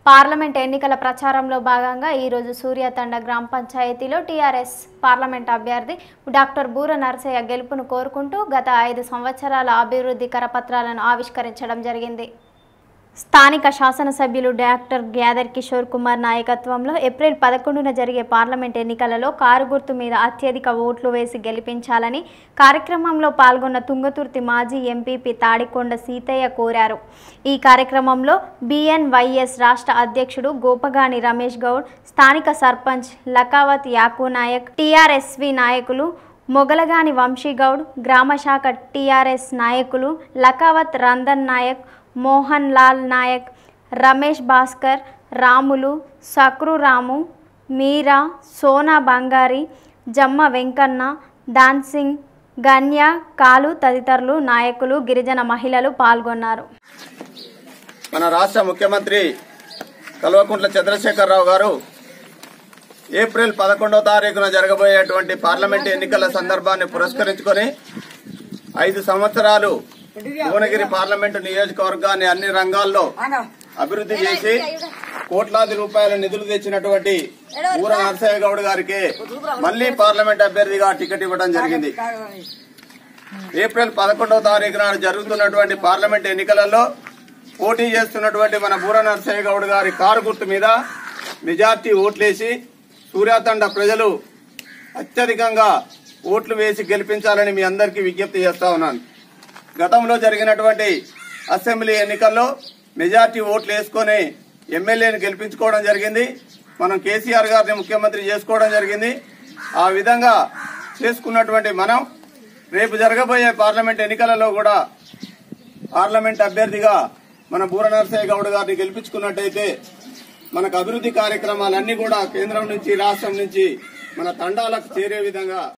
parliament ఎన్నికల ప్రచారంలో భాగంగా ఈరోజు సూర్యతండ గ్రామ పంచాయతీలో టీఆర్ఎస్ పార్లమెంట్ అభ్యర్థి డాక్టర్ బూర నరసయ్య గెలుపును కోరుకుంటూ గత ఐదు సంవత్సరాల అభివృద్ధి కరపత్రాలను ఆవిష్కరించడం జరిగింది స్థానిక శాసనసభ్యులు డాక్టర్ గ్యాదర్ కిషోర్ కుమార్ నాయకత్వంలో ఏప్రిల్ పదకొండున జరిగే పార్లమెంట్ ఎన్నికలలో కారు గుర్తు మీద అత్యధిక ఓట్లు వేసి గెలిపించాలని కార్యక్రమంలో పాల్గొన్న తుంగతుర్తి మాజీ ఎంపీపీ తాడికొండ సీతయ్య కోరారు ఈ కార్యక్రమంలో బిఎన్వైఎస్ రాష్ట్ర అధ్యక్షుడు గోపగాని రమేష్ గౌడ్ స్థానిక సర్పంచ్ లకావత్ యాకు నాయక్ టీఆర్ఎస్వి నాయకులు మొగలగాని వంశీగౌడ్ గ్రామశాఖ టీఆర్ఎస్ నాయకులు లకావత్ రందన్ నాయక్ మోహన్ లాల్ నాయక్ రమేష్ భాస్కర్ రాములు సక్రు రాము మీరా సోనా బంగారి జమ్మ వెంకన్న డాన్సింగ్ గన్య కాలు తదితరులు నాయకులు గిరిజన మహిళలు పాల్గొన్నారు మన రాష్ట్ర ముఖ్యమంత్రి కల్వకుంట్ల చంద్రశేఖరరావు గారు ఏప్రిల్ పదకొండవ తారీఖున జరగబోయేటువంటి పార్లమెంట్ ఎన్నికల సందర్భాన్ని పురస్కరించుకొని ఐదు సంవత్సరాలు భువనగిరి పార్లమెంటు నియోజకవర్గాన్ని అన్ని రంగాల్లో అభివృద్ధి చేసి కోట్లాది రూపాయల నిధులు తెచ్చినటువంటి ఊర నరసయ్య గౌడ్ గారికి మళ్లీ పార్లమెంట్ అభ్యర్థిగా టికెట్ ఇవ్వడం జరిగింది ఏప్రిల్ పదకొండవ తారీఖు నాడు జరుగుతున్నటువంటి పార్లమెంట్ ఎన్నికలలో పోటీ చేస్తున్నటువంటి మన బూర నరసయ్య గౌడ్ గారి కారు గుర్తు మీద మెజార్టీ ఓట్లేసి సూర్యాతండ ప్రజలు అత్యధికంగా ఓట్లు వేసి గెలిపించాలని మీ అందరికీ విజ్ఞప్తి చేస్తా ఉన్నాను గతంలో జరిగినటువంటి అసెంబ్లీ ఎన్నికల్లో మెజార్టీ ఓట్లు వేసుకొని ఎమ్మెల్యేని గెలిపించుకోవడం జరిగింది మనం కేసీఆర్ గారిని ముఖ్యమంత్రి చేసుకోవడం జరిగింది ఆ విధంగా చేసుకున్నటువంటి మనం రేపు జరగబోయే పార్లమెంట్ ఎన్నికలలో కూడా పార్లమెంట్ అభ్యర్థిగా మన బూర నరసయ్య గౌడ్ గారిని గెలిపించుకున్నట్టయితే మనకు అభివృద్ధి కార్యక్రమాలన్నీ కూడా కేంద్రం నుంచి రాష్ట్రం నుంచి మన తండాలకు చేరే విధంగా